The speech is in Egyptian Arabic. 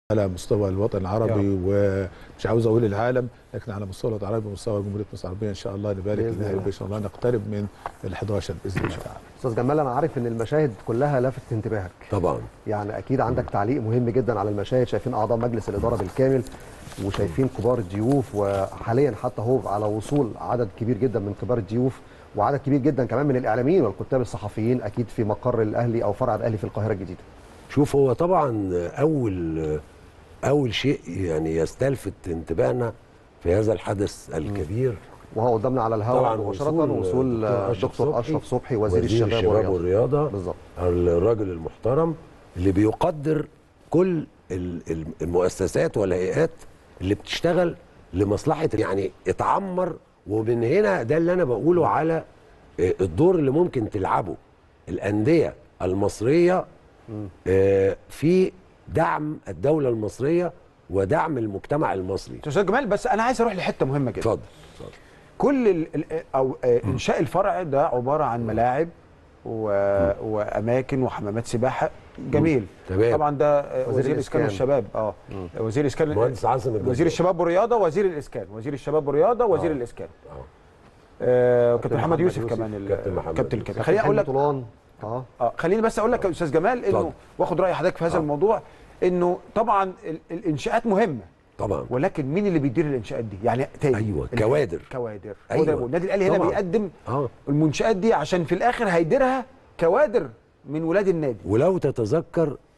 على مستوى الوطن العربي ومش عاوز اقول العالم لكن على مستوى الوطن العربي ومستوى جمهوريه مصر العربية ان شاء الله نبارك بإذن لله الله. وان شاء الله نقترب من ال 11 باذن الله تعالى استاذ جمال انا عارف ان المشاهد كلها لفتت انتباهك طبعا يعني اكيد عندك تعليق مهم جدا على المشاهد شايفين اعضاء مجلس الاداره بالكامل وشايفين كبار الضيوف وحاليا حتى هو على وصول عدد كبير جدا من كبار الضيوف وعدد كبير جدا كمان من الاعلاميين والكتاب الصحفيين اكيد في مقر الاهلي او فرع الاهلي في القاهره الجديده شوف هو طبعا اول اول شيء يعني يستلفت انتباهنا في هذا الحدث الكبير وهو قدامنا على الهواء طبعا مباشره وصول وصول دكتور أشرف دكتور اشرف صبحي، صبحي وزير, وزير الشباب, الشباب والرياضه والرياضه بالظبط الراجل المحترم اللي بيقدر كل ال- ال- المؤسسات والهيئات اللي بتشتغل لمصلحه يعني اتعمر ومن هنا ده اللي انا بقوله على آه، الدور اللي ممكن تلعبه الانديه المصريه آه، في دعم الدوله المصريه ودعم المجتمع المصري استاذ جمال بس انا عايز اروح لحته مهمه جدا اتفضل اتفضل كل ال ال او آه، انشاء الفرع ده عباره عن ملاعب و... واماكن وحمامات سباحه جميل تمام. طبعا ده آه، وزير وزير الاسكان الإسكان. والشباب اه وزير الاسكان مهندس عاصم الجزار. وزير الشباب والرياضه وزير الاسكان وزير الشباب والرياضه وزير آه. الاسكان آه. آه كابتن محمد محمد يوسف يوسف، كمان ال- كابتن محمد كابتن يوسف. الكابتن خليني اقول لك طولان اه اه خليني بس اقول لك يا استاذ جمال انه اتفضل. واخد راي حضرتك في هذا آه. الموضوع انه طبعا ال- الانشاءات مهمه طبعا ولكن مين اللي بيدير الانشاءات دي يعني تاني أيوة، ال- كوادر. كوادر أيوة. أيوة. النادي الاهلي هنا طبعاً. بيقدم اه المنشآت دي عشان في الاخر هيديرها كوادر من ولاد النادي ولو تتذكر